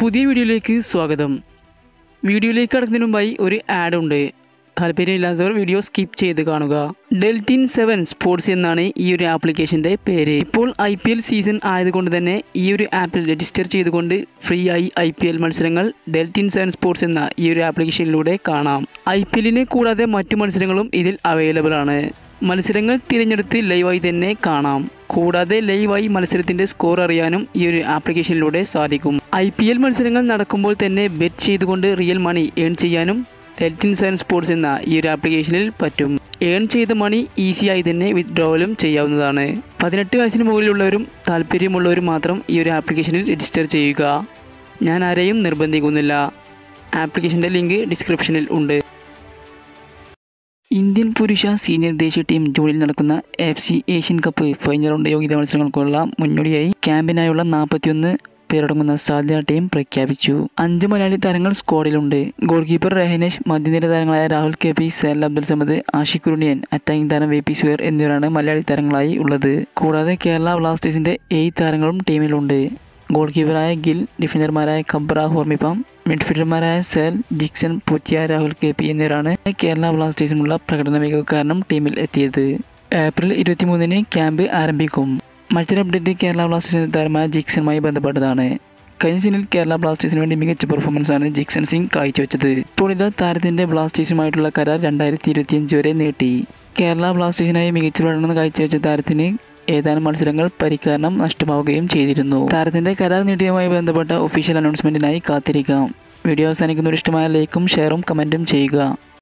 പുതിയ വീഡിയോയിലേക്ക് സ്വാഗതം വീഡിയോയിലേക്ക് കടക്കുന്നതിന് മുമ്പായി ഒരു ആഡ് ഉണ്ട് താല്പര്യമില്ലാത്തവർ വീഡിയോ സ്കിപ്പ് ചെയ്ത് കാണുക ഡെൽറ്റിൻ സെവൻ സ്പോർട്സ് എന്നാണ് ഈ ഒരു ആപ്ലിക്കേഷൻ്റെ പേര് ഇപ്പോൾ ഐ പി എൽ സീസൺ ആയതുകൊണ്ട് തന്നെ ഈ ഒരു ആപ്പിൽ രജിസ്റ്റർ ചെയ്തുകൊണ്ട് ഫ്രീ ആയി ഐ പി എൽ മത്സരങ്ങൾ ഡെൽറ്റിൻ സെവൻ സ്പോർട്സ് എന്ന ഈ ഒരു ആപ്ലിക്കേഷനിലൂടെ കാണാം ഐ പി എല്ലിനെ കൂടാതെ മറ്റു മത്സരങ്ങളും ഇതിൽ അവൈലബിൾ ആണ് മത്സരങ്ങൾ തിരഞ്ഞെടുത്ത് ലൈവായി തന്നെ കാണാം കൂടാതെ ലൈവായി മത്സരത്തിന്റെ സ്കോർ അറിയാനും ഈ ഒരു ആപ്ലിക്കേഷനിലൂടെ സാധിക്കും ഐ പി എൽ മത്സരങ്ങൾ നടക്കുമ്പോൾ തന്നെ ബെറ്റ് ചെയ്തുകൊണ്ട് റിയൽ മണി ഏൺ ചെയ്യാനും ഡെൽറ്റിൻ സെവൻ സ്പോർട്സ് എന്ന ഈ ഒരു ആപ്ലിക്കേഷനിൽ പറ്റും ഏൺ ചെയ്ത മണി ഈസിയായി തന്നെ വിത്ഡ്രോവലും ചെയ്യാവുന്നതാണ് പതിനെട്ട് വയസ്സിന് മുകളിലുള്ളവരും താല്പര്യമുള്ളവരും മാത്രം ഈ ഒരു ആപ്ലിക്കേഷനിൽ രജിസ്റ്റർ ചെയ്യുക ഞാൻ ആരെയും നിർബന്ധിക്കുന്നില്ല ആപ്ലിക്കേഷൻ്റെ ലിങ്ക് ഡിസ്ക്രിപ്ഷനിൽ ഉണ്ട് ഇന്ത്യൻ പുരുഷ സീനിയർ ദേശീയ ടീം ജൂണിൽ നടക്കുന്ന F C Asian cup final round യോഗ്യതാ മത്സരങ്ങൾക്കുള്ള മുന്നോടിയായി ക്യാമ്പിനായുള്ള നാൽപ്പത്തിയൊന്ന് പേരടങ്ങുന്ന സാധ്യത ടീം പ്രഖ്യാപിച്ചു അഞ്ച് മലയാളി താരങ്ങൾ സ്ക്വാഡിലുണ്ട് ഗോൾ കീപ്പർ രഹനേഷ് മധ്യനിര താരങ്ങളായ Rahul K P Sahal Abdul Samad Ashique Kuruniyan attacking താരം വി പി സുയർ എന്നിവരാണ് മലയാളി താരങ്ങളായി ഉള്ളത് കൂടാതെ കേരള ബ്ലാസ്റ്റേഴ്സിന്റെ ഏഴ് താരങ്ങളും ടീമിലുണ്ട് ഗോൾ കീപ്പറായ ഗിൽ ഡിഫൻഡർമാരായ കബ്ര ഹോർമിപ്പം മിഡ്ഫീൽഡർമാരായ സെൽ ജിക്സൺ പുറ്റിയ രാഹുൽ കെ പി എന്നിവരാണ് കേരള ബ്ലാസ്റ്റേഴ്സിനുള്ള പ്രകടന മികവ് കാരണം ടീമിൽ എത്തിയത് ഏപ്രിൽ ഇരുപത്തിമൂന്നിന് ക്യാമ്പ് ആരംഭിക്കും മറ്റൊരു അപ്ഡേറ്റ് കേരള ബ്ലാസ്റ്റേഴ്സിന്റെ താരമായ ജിക്സണുമായി ബന്ധപ്പെട്ടതാണ് കഴിഞ്ഞ സീസണിൽ കേരള ബ്ലാസ്റ്റേഴ്സിന് വേണ്ടി മികച്ച പെർഫോമൻസ് ആണ് ജിക്സൺ സിംഗ് കാഴ്ചവെച്ചത് ഇപ്പോൾ ഇത് താരത്തിന്റെ ബ്ലാസ്റ്റേഴ്സുമായിട്ടുള്ള കരാർ രണ്ടായിരത്തി ഇരുപത്തിയഞ്ച് വരെ നീട്ടി കേരള ബ്ലാസ്റ്റേഴ്സിനായി മികച്ച പ്രകടനം കാഴ്ചവെച്ച താരത്തിന് ഏതാനും മത്സരങ്ങൾ പരിക്കാരണം നഷ്ടമാവുകയും ചെയ്തിരുന്നു താരത്തിന്റെ കരാർ നീട്ടിയതുമായി ബന്ധപ്പെട്ട ഒഫീഷ്യൽ അനൗൺസ്മെന്റിനായി കാത്തിരിക്കാം വീഡിയോ അവസാനിക്കുന്നവർ ഇഷ്ടമായ ലൈക്കും ഷെയറും കമന്റും ചെയ്യുക